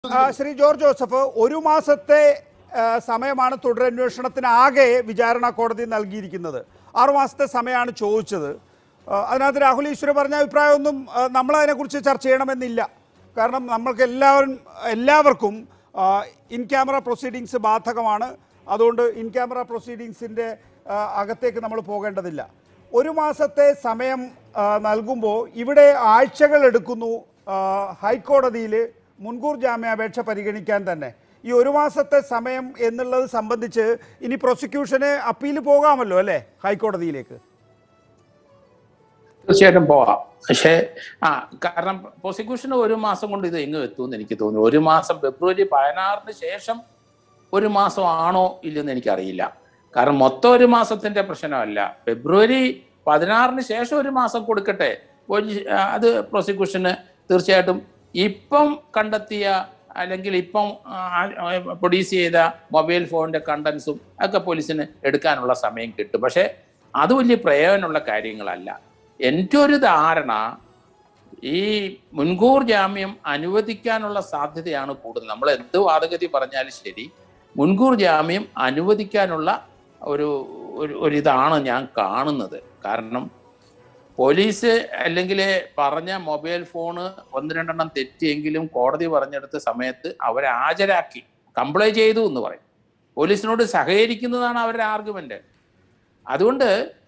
ആ, Shri George Joseph ഒരു മാസത്തെ ആ, സമയമാണ് തുടരന്വേഷണത്തിന് ആകെ വിചാരണ കോടതി നൽകിയിരിക്കുന്നത് ആറു മാസത്തെ സമയമാണ് ചോദിച്ചത് ആ, അതിനകത്ത് രാഹുൽ ഈശ്വർ പറഞ്ഞ അഭിപ്രായമൊന്നും ആ, നമ്മളതിനെക്കുറിച്ച് ചർച്ച ചെയ്യണമെന്നില്ല കാരണം നമ്മൾക്ക് എല്ലാവരും എല്ലാവർക്കും ഇൻ ക്യാമറ പ്രൊസീഡിങ്സ് ബാധകമാണ് അതുകൊണ്ട് ഇൻ ക്യാമറ പ്രൊസീഡിങ്സിൻ്റെ അകത്തേക്ക് നമ്മൾ പോകേണ്ടതില്ല ഒരു മാസത്തെ സമയം ആ, നൽകുമ്പോൾ ഇവിടെ ആഴ്ചകൾ എടുക്കുന്നു ആ, ഹൈക്കോടതിയിൽ മുൻകൂർ ജാമ്യാപേക്ഷ പരിഗണിക്കാൻ തന്നെ ഈ ഒരു മാസത്തെ സമയം എന്നുള്ളത് സംബന്ധിച്ച് ഇനി പ്രോസിക്യൂഷന് അപ്പീൽ പോകാമല്ലോ അല്ലേ ഹൈക്കോടതിയിലേക്ക് തീർച്ചയായിട്ടും പോവാം പക്ഷേ ആ കാരണം പ്രോസിക്യൂഷന് ഒരു മാസം കൊണ്ട് ഇത് എങ്ങ് എത്തുമെന്ന് എനിക്ക് തോന്നുന്നു ഒരു മാസം ഫെബ്രുവരി പതിനാറിന് ശേഷം ഒരു മാസം ആണോ ഇല്ലെന്ന് എനിക്കറിയില്ല കാരണം മൊത്തം ഒരു മാസത്തിന്റെ പ്രശ്നമല്ല ഫെബ്രുവരി പതിനാറിന് ശേഷം ഒരു മാസം കൊടുക്കട്ടെ പോലീസ് ആ, അത് പ്രോസിക്യൂഷന് തീർച്ചയായിട്ടും ഇപ്പം കണ്ടെത്തിയ അല്ലെങ്കിൽ ഇപ്പം പ്രൊഡ്യൂസ് ചെയ്ത മൊബൈൽ ഫോണിന്റെ കണ്ടൻസും ഒക്കെ പോലീസിന് എടുക്കാനുള്ള സമയം കിട്ടും പക്ഷേ അത് വലിയ പ്രയോജനമുള്ള കാര്യങ്ങളല്ല എൻ്റെ ഒരു ധാരണ ഈ മുൻകൂർ ജാമ്യം അനുവദിക്കാനുള്ള സാധ്യതയാണ് കൂടുതൽ നമ്മൾ എന്ത് വാദഗതി പറഞ്ഞാലും ശരി മുൻകൂർ ജാമ്യം അനുവദിക്കാനുള്ള ഒരു ഒരു ഒരു ഇതാണ് ഞാൻ കാണുന്നത് കാരണം പോലീസ് അല്ലെങ്കിൽ പറഞ്ഞ മൊബൈൽ ഫോണ് ഒന്ന് രണ്ടെണ്ണം തെറ്റിയെങ്കിലും കോടതി പറഞ്ഞെടുത്ത സമയത്ത് അവരെ ഹാജരാക്കി കംപ്ലൈൻറ്റ് ചെയ്തു എന്ന് പറയും പോലീസിനോട് സഹകരിക്കുന്നതാണ് അവരുടെ ആർഗ്യുമെന്റ് അതുകൊണ്ട്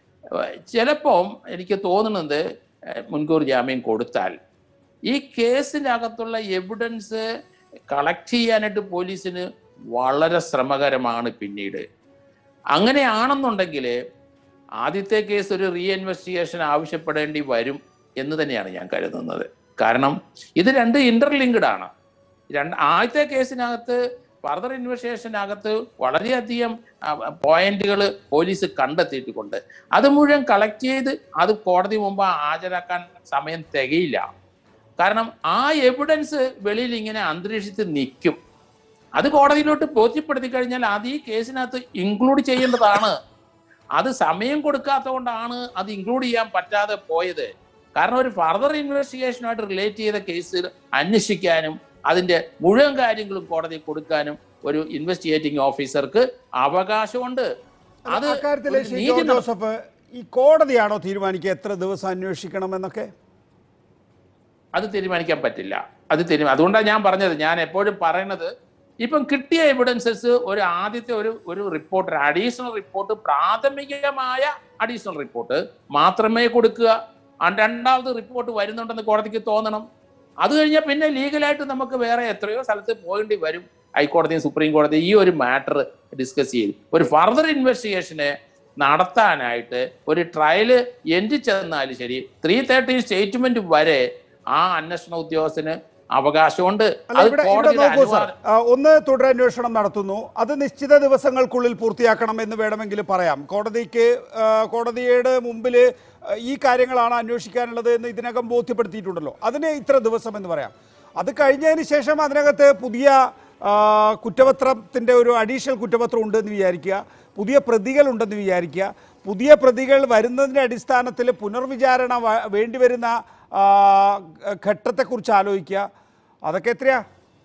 ചിലപ്പം എനിക്ക് തോന്നുന്നത് ഏഹ്, മുൻകൂർ ജാമ്യം കൊടുത്താൽ ഈ കേസിനകത്തുള്ള എവിഡൻസ് കളക്ട് ചെയ്യാനായിട്ട് പോലീസിന് വളരെ ശ്രമകരമാണ് പിന്നീട് അങ്ങനെയാണെന്നുണ്ടെങ്കിൽ ആദ്യത്തെ കേസ് ഒരു റീ ഇൻവെസ്റ്റിഗേഷൻ ആവശ്യപ്പെടേണ്ടി വരും എന്ന് തന്നെയാണ് ഞാൻ കരുതുന്നത് കാരണം ഇത് രണ്ട് ഇന്റർലിങ്ക്ഡ് ആണ് രണ്ട് ആദ്യത്തെ കേസിനകത്ത് ഫർദർ ഇൻവെസ്റ്റിഗേഷനകത്ത് വളരെയധികം പോയിന്റുകൾ പോലീസ് കണ്ടെത്തിയിട്ടുണ്ട് അത് മുഴുവൻ കളക്ട് ചെയ്ത് അത് കോടതി മുമ്പ് ഹാജരാക്കാൻ സമയം തികയില്ല കാരണം ആ എവിഡൻസ് വെളിയിൽ ഇങ്ങനെ അന്തരീക്ഷത്തിൽ നിൽക്കും അത് കോടതിയിലോട്ട് ബോധ്യപ്പെടുത്തി കഴിഞ്ഞാൽ അത് ഈ കേസിനകത്ത് ഇൻക്ലൂഡ് ചെയ്യേണ്ടതാണ് അത് സമയം കൊടുക്കാത്തതുകൊണ്ടാണ് അത് ഇൻക്ലൂഡ് ചെയ്യാൻ പറ്റാതെ പോയത് കാരണം ഒരു ഫർദർ ഇൻവെസ്റ്റിഗേഷനുമായിട്ട് റിലേറ്റ് ചെയ്ത കേസിൽ അന്വേഷിക്കാനും അതിന്റെ മുഴുവൻ കാര്യങ്ങളും കോടതി കൊടുക്കാനും ഒരു ഇൻവെസ്റ്റിഗേറ്റിംഗ് ഓഫീസർക്ക് അവകാശമുണ്ട് അത് അക്കാര്യത്തിൽ ഒരു ശ്രീ നീതി ജോർജ് ജോസഫ് ഈ കോടതിയാണോ തീരുമാനിക്കുക എത്ര ദിവസം അന്വേഷിക്കണം എന്നൊക്കെ അത് തീരുമാനിക്കാൻ പറ്റില്ല അത് തീരുമാനം അതുകൊണ്ടാണ് ഞാൻ പറഞ്ഞത് ഞാൻ എപ്പോഴും പറയുന്നത് ഇപ്പം കിട്ടിയ എവിഡൻസസ് ഒരു ആദ്യത്തെ ഒരു ഒരു റിപ്പോർട്ട് അഡീഷണൽ റിപ്പോർട്ട് പ്രാഥമികമായ അഡീഷണൽ റിപ്പോർട്ട് മാത്രമേ കൊടുക്കുക ആ രണ്ടാമത് റിപ്പോർട്ട് വരുന്നുണ്ടെന്ന് കോടതിക്ക് തോന്നണം അത് കഴിഞ്ഞാൽ പിന്നെ ലീഗലായിട്ട് നമുക്ക് വേറെ എത്രയോ സ്ഥലത്ത് പോകേണ്ടി വരും ഹൈക്കോടതിയും സുപ്രീം കോടതിയും ഈ ഒരു മാറ്റർ ഡിസ്കസ് ചെയ്ത് ഒരു ഫർദർ ഇൻവെസ്റ്റിഗേഷന് നടത്താനായിട്ട് ഒരു ട്രയല് എൻഡ് ചെന്നാലും ശരി ത്രീ തേർട്ടി സ്റ്റേറ്റ്മെന്റ് വരെ ആ അന്വേഷണ ഉദ്യോഗസ്ഥന് അവകാശമുണ്ട് അല്ല അത് ഇവിടെ ഇവിടെ കോടതിയുടെ നോക്കൂ സാർ അനുവാദം ആ, ഒന്ന് തുടരന്വേഷണം നടത്തുന്നു അത് നിശ്ചിത ദിവസങ്ങൾക്കുള്ളിൽ പൂർത്തിയാക്കണം എന്ന് വേണമെങ്കിൽ പറയാം കോടതിക്ക് ആ, കോടതിയുടെ മുമ്പിൽ ആ, ഈ കാര്യങ്ങളാണ് അന്വേഷിക്കാനുള്ളത് എന്ന് ഇതിനകം ബോധ്യപ്പെടുത്തിയിട്ടുണ്ടല്ലോ അതിന് ഇത്ര ദിവസം എന്ന് പറയാം അത് കഴിഞ്ഞതിന് ശേഷം അതിനകത്ത് പുതിയ ആ, കുറ്റപത്രത്തിൻ്റെ ഒരു അഡീഷണൽ കുറ്റപത്രം ഉണ്ടെന്ന് വിചാരിക്കുക പുതിയ പ്രതികൾ ഉണ്ടെന്ന് വിചാരിക്കുക പുതിയ പ്രതികൾ വരുന്നതിൻ്റെ അടിസ്ഥാനത്തിൽ പുനർവിചാരണ വ- വേണ്ടിവരുന്ന ആ, ഘട്ടത്തെക്കുറിച്ച് ആലോചിക്കുക അതൊക്കെ എത്രയാ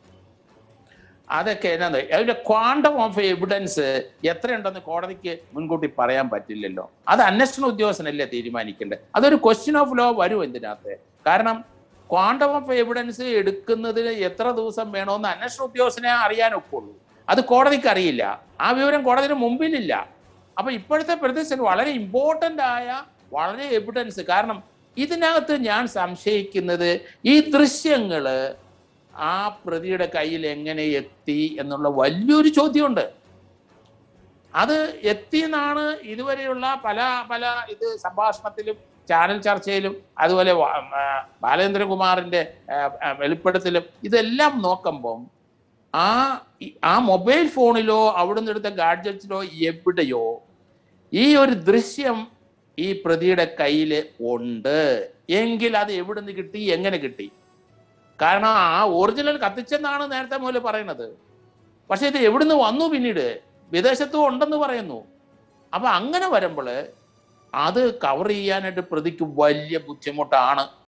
അതൊക്കെ എന്നാന്ന് അതിന്റെ ക്വാണ്ടം ഓഫ് എവിഡൻസ് എത്രയുണ്ടെന്ന് കോടതിക്ക് മുൻകൂട്ടി പറയാൻ പറ്റില്ലല്ലോ അത് അന്വേഷണ ഉദ്യോഗസ്ഥനല്ലേ തീരുമാനിക്കേണ്ടത് അതൊരു ക്വസ്റ്റ്യൻ ഓഫ് ലോ വരും ഇതിനകത്ത് കാരണം ക്വാണ്ടം ഓഫ് എവിഡൻസ് എടുക്കുന്നതിന് എത്ര ദിവസം വേണമെന്ന് അന്വേഷണ ഉദ്യോഗസ്ഥനെ അറിയാൻ ഒക്കുള്ളൂ അത് കോടതിക്ക് അറിയില്ല ആ വിവരം കോടതിയുടെ മുമ്പിലില്ല അപ്പൊ ഇപ്പോഴത്തെ പ്രതിസന്ധി വളരെ ഇമ്പോർട്ടന്റ് ആയ വളരെ എവിഡൻസ് കാരണം ഇതിനകത്ത് ഞാൻ സംശയിക്കുന്നത് ഈ ദൃശ്യങ്ങള് ആ പ്രതിയുടെ കയ്യിൽ എങ്ങനെ എത്തി എന്നുള്ള വലിയൊരു ചോദ്യമുണ്ട് അത് എത്തിയെന്നാണ് ഇതുവരെയുള്ള പല പല ഇത് സംഭാഷണത്തിലും ചാനൽ ചർച്ചയിലും അതുപോലെ വ- ആ, ബാലേന്ദ്രകുമാറിന്റെ ആ, ആ, വെളിപ്പെടുത്തലും ഇതെല്ലാം നോക്കുമ്പം ആ ഈ- ആ മൊബൈൽ ഫോണിലോ അവിടുന്ന് എടുത്ത ഗാഡ്ജറ്റ്സിലോ എവിടെയോ ഈ ഒരു ദൃശ്യം ഈ പ്രതിയുടെ കയ്യിൽ ഉണ്ട് എങ്കിൽ അത് എവിടുന്ന് കിട്ടി എങ്ങനെ കിട്ടി കാരണം ആ ഒറിജിനൽ കത്തിച്ചെന്നാണ് നേരത്തെ മുതൽ പറയുന്നത് പക്ഷെ ഇത് എവിടുന്ന് വന്നു പിന്നീട് വിദേശത്തും ഉണ്ടെന്ന് പറയുന്നു അപ്പൊ അങ്ങനെ വരുമ്പോൾ അത് കവർ ചെയ്യാനായിട്ട് പ്രതിക്ക് വലിയ ബുദ്ധിമുട്ടാണ്